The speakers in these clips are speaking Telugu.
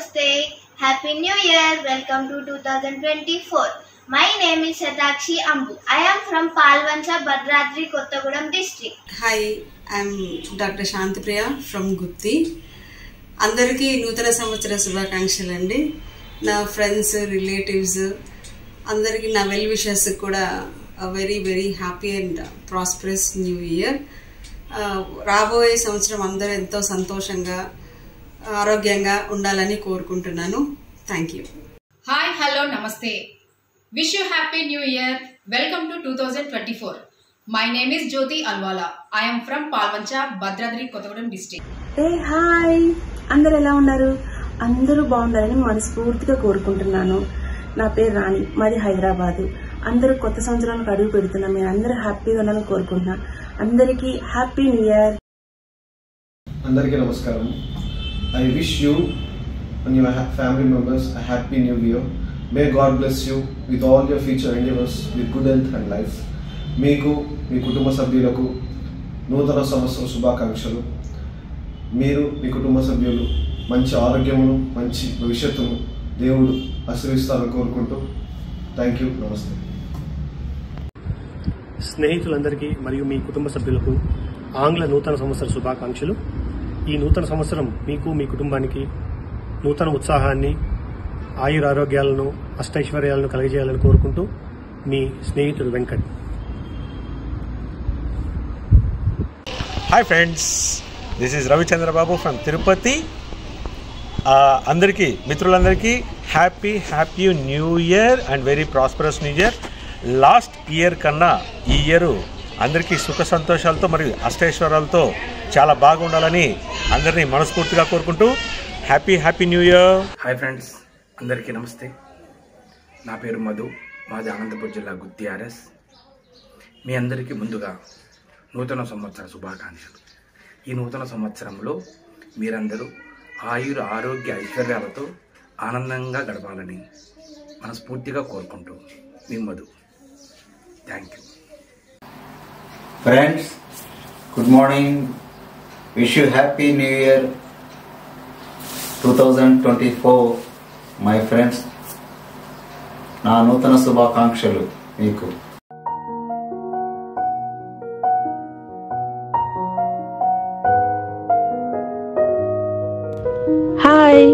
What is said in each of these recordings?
Namaste. Happy New Year. Welcome to 2024. My name is Shatakshi Ambu. I am from Palvancha, Bhadradri, Kottagudam district. Hi I'm doctor Shantipriya from Gutti అందరికీ నూతన సంవత్సర శుభాకాంక్షలు అండి నా ఫ్రెండ్స్ రిలేటివ్స్ అందరికీ నా వెల్ విషెస్ కూడా very very happy and prosperous new year రాబోయే సంవత్సరం అందరూ ఎంతో సంతోషంగా ఆరోగ్యంగా ఉండాలని కోరుకుంటున్నాను థ్యాంక్ యూ హాయ్ హలో నమస్తే wish you happy new year welcome to two thousand twenty four my name is Jyothi Alwala I'm from Palvancha Bhadradri Kothagudem district uh hi అందరు ఎలా ఉన్నారు అందరూ బాగుండాలని మనస్ఫూర్తిగా కోరుకుంటున్నాను నా పేరు రాణి మాది హైదరాబాద్ అందరూ కొత్త సంవత్సరానికి అడుగు పెడుతున్నాం మేము అందరూ హ్యాపీగా ఉండాలని కోరుకుంటున్నా అందరికీ హ్యాపీ న్యూ ఇయర్ అందరికీ నమస్కారం I wish you and your family members uh happy new year may God bless you with all your future endeavours with good health and life మీకు మీ కుటుంబ సభ్యులకు నూతన సంవత్సరం శుభాకాంక్షలు మీరు మీ కుటుంబ సభ్యులు మంచి ఆరోగ్యమును మంచి భవిష్యత్తును దేవుడు ఆశీర్విస్తారని కోరుకుంటూ థ్యాంక్ యూ నమస్తే స్నేహితులందరికీ మరియు మీ కుటుంబ సభ్యులకు ఆంగ్ల నూతన సంవత్సర శుభాకాంక్షలు ఈ నూతన సంవత్సరం మీకు మీ కుటుంబానికి నూతన ఉత్సాహాన్ని ఆయుర ఆరోగ్యాలను అష్టైశ్వర్యాలను కలిగజేయాలని కోరుకుంటూ మీ స్నేహితుడు Venkat hi friends this is Ravichandrababu from Tirupati ఆ, అందరికీ మిత్రులందరికీ happy happy new year and very prosperous new year last year కన్నా ఈ ఇయర్ అందరికీ సుఖ సంతోషాలతో మరియు అష్టైశ్వర్యాలతో చాలా బాగుండాలని అందరినీ మనస్ఫూర్తిగా కోరుకుంటూ happy happy new year hi friends అందరికీ నమస్తే నా పేరు మధు మాది అనంతపురం జిల్లా గుత్తి ఆర్ఎస్ మీ అందరికీ ముందుగా నూతన సంవత్సర శుభాకాంక్షలు ఈ నూతన సంవత్సరంలో మీరందరూ ఆయుర ఆరోగ్య ఐశ్వర్యాలతో ఆనందంగా గడపాలని మనస్ఫూర్తిగా కోరుకుంటూ మీ Madhu thank you Friends, good morning. Wish you happy new year 2024, my friends. నా నూతన శుభాకాంక్షలు మీకు హాయ్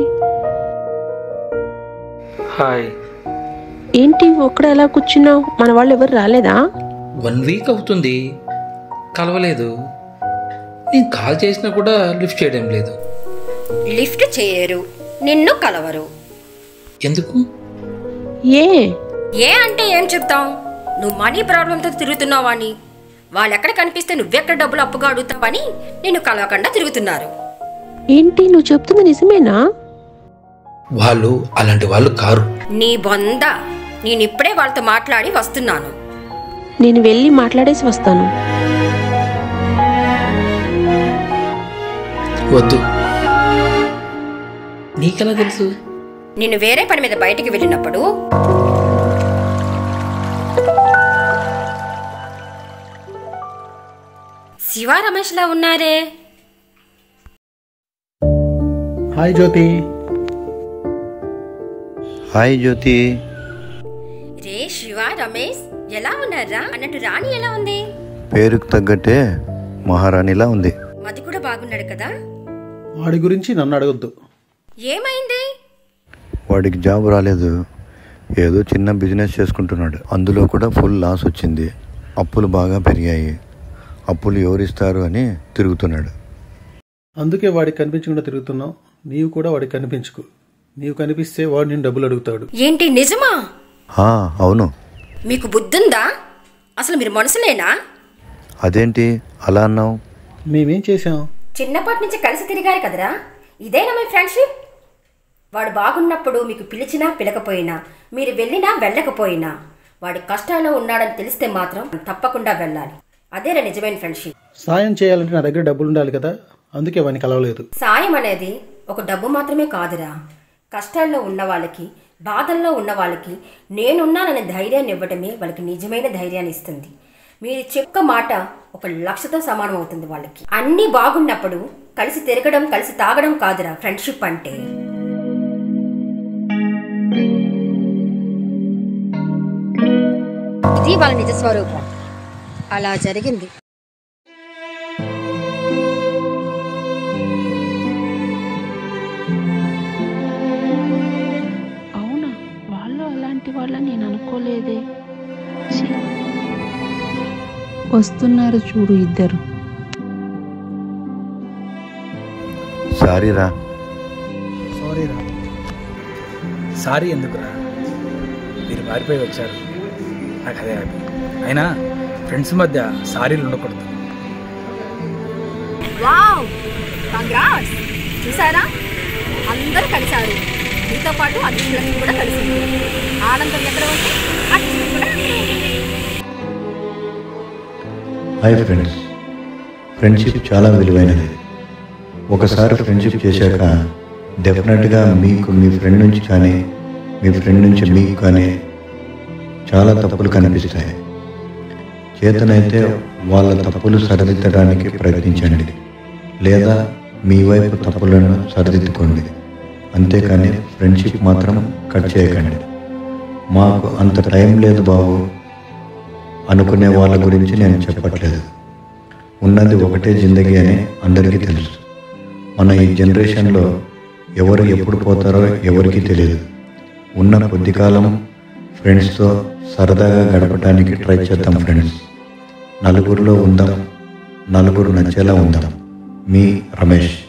హాయ్ ఏంటి ఒక్కడ ఎలా కూర్చున్నావు మన వాళ్ళు ఎవరు రాలేదా వన్ వీక్ అవుతుంది కలవలేదు నేను కాల్ చేసినా కూడా లిఫ్ట్ చేయడం లేదు లిఫ్ట్ చేయరు నిన్ను కలవరు ఎందుకు ఏ ఏ అంటే ఏం చెప్తాం నువ్వు మనీ ప్రాబ్లంతో తిరుగుతున్నావని వాళ్ళు ఎక్కడ కనిపిస్తే నువ్వెక్కడ డబ్బులు అప్పుగా అడుగుతావని నిన్ను కలవకుండా తిరుగుతున్నారు ఏంటి నువ్వు చెప్తుంది నిజమేనా వాళ్ళు అలాంటి వాళ్ళు కారు నీ బొంద నేను ఇప్పుడే వాళ్ళతో మాట్లాడి వస్తున్నాను నేను వెళ్ళి మాట్లాడేసి వస్తాను వద్దు నీకెలా తెలుసు నిన్ను వేరే పని మీద బయటికి వెళ్ళినప్పుడు శివ రమేష్లా ఉన్నారే హాయ్ జ్యోతి హాయ్ జ్యోతి రే శివ రమేష్ ఎలా ఉన్నారా అన్నట్టు రాణి ఎలా ఉంది పేరుకు తగ్గట్టే మహారాణిలా ఉంది మది కూడా బాగున్నాడు కదా వాడి గురించి నన్ను అడగొద్దు ఏమైంది వాడికి జాబ్ రాలేదు ఏదో చిన్న బిజినెస్ చేసుకుంటున్నాడు అందులో కూడా ఫుల్ లాస్ వచ్చింది అప్పులు బాగా పెరిగాయి అప్పులు ఎవరిస్తారు అని తిరుగుతున్నాడు అందుకే వాడికి కనిపించకుండా తిరుగుతున్నావు నీవు కూడా వాడికి కనిపించుకు నీవు కనిపిస్తే వాడు నేను డబ్బులు అడుగుతాడు ఏంటి నిజమా ఆ, అవును మీకు బుద్ధుందా అసలు మీరు మనుషులేనా అదేంటి అలా అన్నావు మేమేం చేశాం చిన్నప్పటి నుంచి కలిసి తిరిగారు కదరా ఇదేనా మీ ఫ్రెండ్షిప్ వాడు బాగున్నప్పుడు మీకు పిలిచినా పిలకపోయినా మీరు వెళ్ళినా వెళ్ళకపోయినా వాడి కష్టాల్లో ఉన్నాడని తెలిస్తే మాత్రం తప్పకుండా వెళ్ళాలి అదేరా నిజమైన ఫ్రెండ్షిప్ సాయం చేయాలంటే నా దగ్గర డబ్బులు ఉండాలి కదా అందుకే వాడిని కలవలేదు సాయం అనేది ఒక డబ్బు మాత్రమే కాదురా కష్టాల్లో ఉన్న వాళ్ళకి బాధల్లో ఉన్న వాళ్ళకి నేనున్నాననే ధైర్యాన్ని ఇవ్వటమే వాళ్ళకి నిజమైన ధైర్యాన్ని ఇస్తుంది మీరు చెక్క మాట ఒక లక్షతో సమానం అవుతుంది వాళ్ళకి అన్నీ బాగున్నప్పుడు కలిసి తిరగడం కలిసి తాగడం కాదురా ఫ్రెండ్షిప్ అంటే ఇది వాళ్ళ నిజ స్వరూపం అలా జరిగింది అవునా వాళ్ళు అలాంటి వాళ్ళని నేను అనుకోలేదే ఛీ. వస్తున్నారు చూడు ఇద్దరు సారీ రా సారీ రా సారీ ఎందుకురా మీరు పారిపోయి వచ్చారు నాకు అదే హ్యాపీ అయినా ఫ్రెండ్స్ మధ్య సారీలు ఉండకూడదు వావ్ కంగ్రాట్స్ చూసారా అందరూ కలిశారు మీతో పాటు అదృష్టలక్ష్మి కూడా కలిసింది ఆనందం ఎక్కడ ఉంది అదృష్టం కూడా అక్కడే ఉంది. హాయ్ ఫ్రెండ్స్ ఫ్రెండ్షిప్ చాలా విలువైనది ఒకసారి ఫ్రెండ్షిప్ చేశాక డెఫినెట్గా మీకు మీ ఫ్రెండ్ నుంచి కానీ మీ ఫ్రెండ్ నుంచి మీకు కానీ చాలా తప్పులు కనిపిస్తాయి చేతనైతే వాళ్ళ తప్పులు సరిదిద్దడానికి ప్రయత్నించండి లేదా మీ వైపు తప్పులను సరిదిద్దుకోండి అంతేకాని ఫ్రెండ్షిప్ మాత్రం కట్ చేయకండి మాకు అంత టైం లేదు బాబు అనుకునే వాళ్ళ గురించి నేను చెప్పట్లేదు ఉన్నది ఒకటే జిందగీ అని అందరికీ తెలుసు మన ఈ జనరేషన్లో ఎవరు ఎప్పుడు పోతారో ఎవరికీ తెలియదు ఉన్న కొద్ది కాలం ఫ్రెండ్స్తో సరదాగా గడపడానికి ట్రై చేద్దాం ఫ్రెండ్స్ నలుగురిలో ఉందాం నలుగురు నచ్చేలా ఉందాం మీ రమేష్